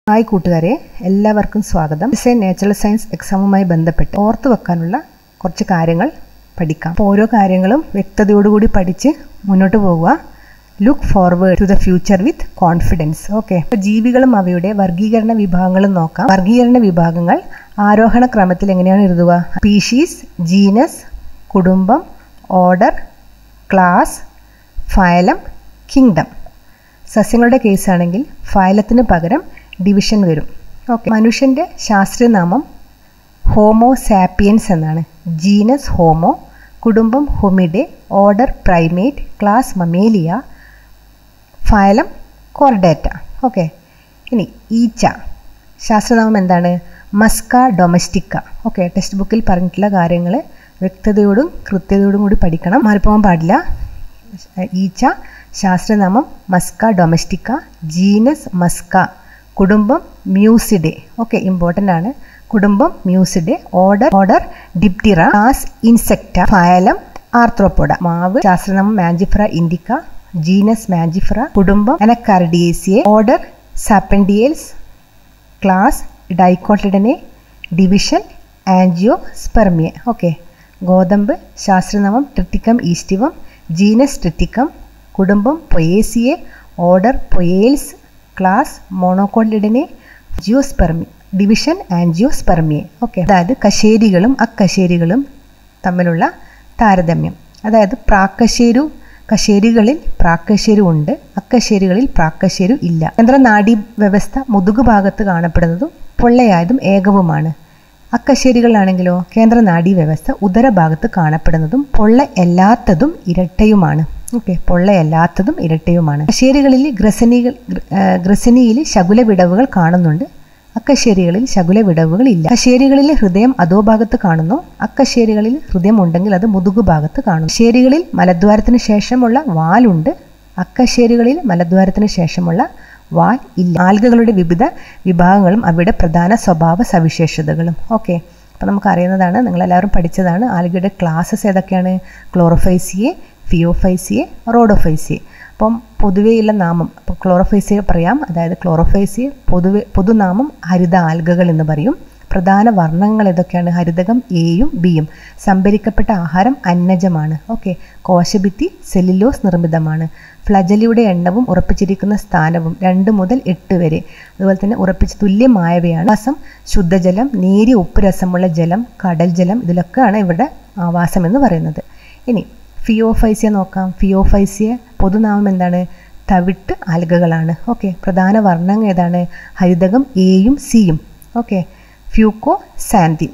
hi കൂട്ടുകാരെ എല്ലാവർക്കും സ്വാഗതം എസ് എ നാച്ചുറൽ സയൻസ് എക്സാമുമായി ബന്ധപ്പെട്ട് ഓർത്തു വെക്കാനുള്ള കുറച്ച് കാര്യങ്ങൾ പഠിക്കാം അപ്പോൾ ഓരോ കാര്യങ്ങളും വ്യക്തതയോടുകൂടി പഠിച്ച് മുന്നോട്ട് പോവുക look forward to the future with confidence okay അപ്പോൾ ജീവികളും അവയുടെ വർഗീകരണ വിഭാഗങ്ങളും നോക്കാം വർഗീകരണ വിഭാഗങ്ങൾ ആരോഹണ ക്രമത്തിൽ എങ്ങനെയാണ് എഴുതുക സ്പീഷീസ് ജീനസ് കുടുംബം ഓർഡർ ക്ലാസ് ഫയലം കിങ്ഡം സസ്യങ്ങളുടെ കേസാണെങ്കിൽ ഫയലത്തിന് പകരം ഡിവിഷൻ വരും ഓക്കെ മനുഷ്യൻ്റെ ശാസ്ത്രീയനാമം ഹോമോ സാപ്പിയൻസ് എന്നാണ് ജീനസ് ഹോമോ കുടുംബം hominidae order primate class mammalia phylum chordata okay ഇനി ഈച്ച ശാസ്ത്രനാമം എന്താണ് മസ്ക ഡൊമസ്റ്റിക്ക ഓക്കെ ടെക്സ്റ്റ് ബുക്കിൽ പറഞ്ഞിട്ടുള്ള കാര്യങ്ങൾ വ്യക്തതയോടും കൃത്യതയോടും കൂടി പഠിക്കണം മാറിപ്പോകാൻ പാടില്ല ഈച്ച ശാസ്ത്രനാമം മസ്ക ഡൊമസ്റ്റിക്ക ജീനസ് മസ്ക കുടുംബം മ്യൂസിഡെ ഓക്കെ ഇമ്പോർട്ടൻ്റ് ആണ് കുടുംബം muscidae order order diptera class insecta phylum arthropoda മാവ് ശാസ്ത്രനാമം മാഞ്ചിഫ്ര ഇൻഡിക്ക ജീനസ് മാഞ്ചിഫ്ര കുടുംബം anacardiaceae order sapindales class dicotyledonae division angiospermae okay ഗോതമ്പ് ശാസ്ത്രനാമം ട്രിറ്റിക്കം ഈസ്റ്റിവം ജീനസ് ട്രിറ്റിക്കം കുടുംബം poaceae order poales class monocotyledonae ജിയോസ്പെർമി division angiospermae okay അതായത് കശേരികളും അക്കശേരികളും തമ്മിലുള്ള താരതമ്യം അതായത് പ്രാക്കശേരു കശേരികളിൽ പ്രാക്കശേരു ഉണ്ട് അക്കശേരികളിൽ പ്രാക്കശേരു ഇല്ല കേന്ദ്രനാഡീ വ്യവസ്ഥ മുതുകുഭാഗത്ത് കാണപ്പെടുന്നതും പൊള്ളയായതും ഏകവുമാണ് അക്കശേരികളാണെങ്കിലോ കേന്ദ്രനാഡീ വ്യവസ്ഥ ഉദരഭാഗത്ത് കാണപ്പെടുന്നതും പൊള്ള അല്ലാത്തതും ഇരട്ടയുമാണ് ഓക്കെ പൊള്ളയല്ലാത്തതും ഇരട്ടയുമാണ് കശേരികളിൽ ഗ്രസനികൾ ഗ്രസനിയിൽ ശകുല വിടവുകൾ കാണുന്നുണ്ട് അക്കശേരികളിൽ ശകുല വിടവുകൾ ഇല്ല കശേരികളിൽ ഹൃദയം അധോഭാഗത്ത് കാണുന്നു അക്കശേരികളിൽ ഹൃദയം ഉണ്ടെങ്കിൽ അത് മുതുകുഭാഗത്ത് കാണുന്നു ശേരികളിൽ മലദ്വാരത്തിന് ശേഷമുള്ള വാലുണ്ട് അക്കശേരികളിൽ മലദ്വാരത്തിന് ശേഷമുള്ള വാൽ ഇല്ല ആൽഗകളുടെ വിവിധ വിഭാഗങ്ങളും അവയുടെ പ്രധാന സ്വഭാവ സവിശേഷതകളും ഓക്കെ അപ്പോൾ നമുക്കറിയുന്നതാണ് നിങ്ങളെല്ലാവരും പഠിച്ചതാണ് ആൽഗയുടെ ക്ലാസ്സസ് ഏതൊക്കെയാണ് ക്ലോറോഫൈസിയെ ഫിയോഫൈസിയെ റോഡോഫൈസിയെ അപ്പം പൊതുവെയുള്ള നാമം ഇപ്പോൾ ക്ലോറോഫൈസിയെ പറയാം അതായത് ക്ലോറോഫൈസിയെ പൊതുവെ പൊതുനാമം ഹരിത ആൽഗകൾ എന്ന് പറയും പ്രധാന വർണ്ണങ്ങൾ ഏതൊക്കെയാണ് ഹരിതകം എയും ബിയും സംഭരിക്കപ്പെട്ട ആഹാരം അന്നജമാണ് ഓക്കെ കോശഭിത്തി സെല്ലിലോസ് നിർമ്മിതമാണ് ഫ്ലജലിയുടെ എണ്ണവും ഉറപ്പിച്ചിരിക്കുന്ന സ്ഥാനവും രണ്ട് മുതൽ എട്ട് വരെ അതുപോലെ തന്നെ ഉറപ്പിച്ച് തുല്യമായവയാണ് ആവാസം ശുദ്ധജലം നേരിയ ഉപ്പ് രസമുള്ള ജലം കടൽ ജലം ഇതിലൊക്കെയാണ് ഇവിടെ ആവാസം എന്ന് പറയുന്നത് ഇനി ഫിയോഫൈസിയ നോക്കാം ഫിയോഫൈസിയ പൊതുനാമം എന്താണ് തവിട്ട് ആൽഗകളാണ് ഓക്കെ പ്രധാന വർണ്ണങ്ങൾ ഏതാണ് ഹരിതകം എയും സിയും ഓക്കെ ഫ്യൂക്കോ സാന്തിൻ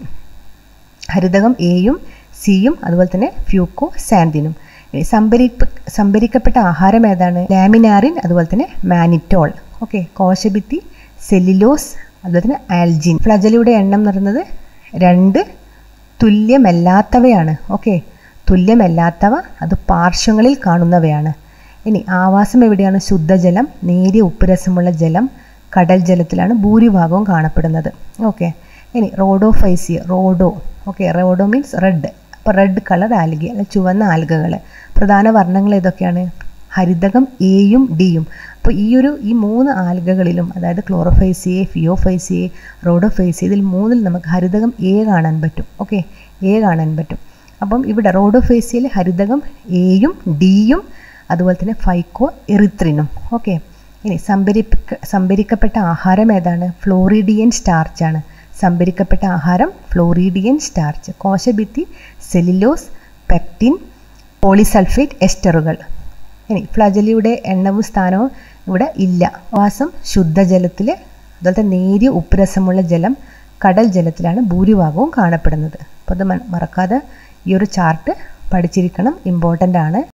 ഹരിതകം എയും സിയും അതുപോലെ തന്നെ ഫ്യൂക്കോ സാന്തിനും സംഭരിപ്പ സംഭരിക്കപ്പെട്ട ആഹാരം ഏതാണ് ലാമിനാറിൻ അതുപോലെ തന്നെ മാനിറ്റോൾ ഓക്കെ കോശഭിത്തി സെല്ലിലോസ് അതുപോലെ തന്നെ ആൽജിൻ ഫ്ലജലിയുടെ എണ്ണം എന്ന് പറയുന്നത് രണ്ട് തുല്യമല്ലാത്തവയാണ് ഓക്കെ തുല്യമല്ലാത്തവ അത് പാർശ്വങ്ങളിൽ കാണുന്നവയാണ് ഇനി ആവാസം എവിടെയാണ് ശുദ്ധജലം നേരിയ ഉപ്പുരസമുള്ള ജലം കടൽ ജലത്തിലാണ് ഭൂരിഭാഗവും കാണപ്പെടുന്നത് ഓക്കെ ഇനി rhodophyceae rhodo okay rhodo means red അപ്പോൾ റെഡ് കളർ ആൽഗി അല്ലെ ചുവന്ന ആൽഗകൾ പ്രധാന വർണ്ണങ്ങൾ ഏതൊക്കെയാണ് ഹരിതകം എയും ഡിയും അപ്പോൾ ഈ ഒരു ഈ മൂന്ന് ആൽഗകളിലും അതായത് ക്ലോറോഫൈസിയെ ഫിയോഫൈസിയെ റോഡോഫൈസിയെ ഇതിൽ മൂന്നിൽ നമുക്ക് ഹരിതകം എ കാണാൻ പറ്റും ഓക്കെ എ കാണാൻ പറ്റും അപ്പം ഇവിടെ റോഡോഫേസിയയിൽ ഹരിതകം എയും ഡിയും അതുപോലെ തന്നെ ഫൈക്കോ എറിത്രിനും ഓക്കെ ഇനി സംഭരിപ്പിക്ക സംഭരിക്കപ്പെട്ട ആഹാരം ഏതാണ് ഫ്ലോറിഡിയൻ സ്റ്റാർച്ചാണ് സംഭരിക്കപ്പെട്ട ആഹാരം ഫ്ലോറിഡിയൻ സ്റ്റാർച്ച് കോശഭിത്തി സെലിലോസ് പെക്റ്റിൻ പോളിസൾഫേറ്റ് എസ്റ്ററുകൾ ഇനി ഫ്ലജലിയുടെ എണ്ണവും സ്ഥാനവും ഇവിടെ ഇല്ല വാസം ശുദ്ധജലത്തിൽ അതുപോലെ തന്നെ നേരിയ ഉപ്പുരസമുള്ള ജലം കടൽ ജലത്തിലാണ് ഭൂരിഭാഗവും കാണപ്പെടുന്നത് അപ്പോൾ അത് മറക്കാതെ ഈ ഒരു ചാർട്ട് പഠിച്ചിരിക്കണം ഇമ്പോർട്ടൻ്റ് ആണ്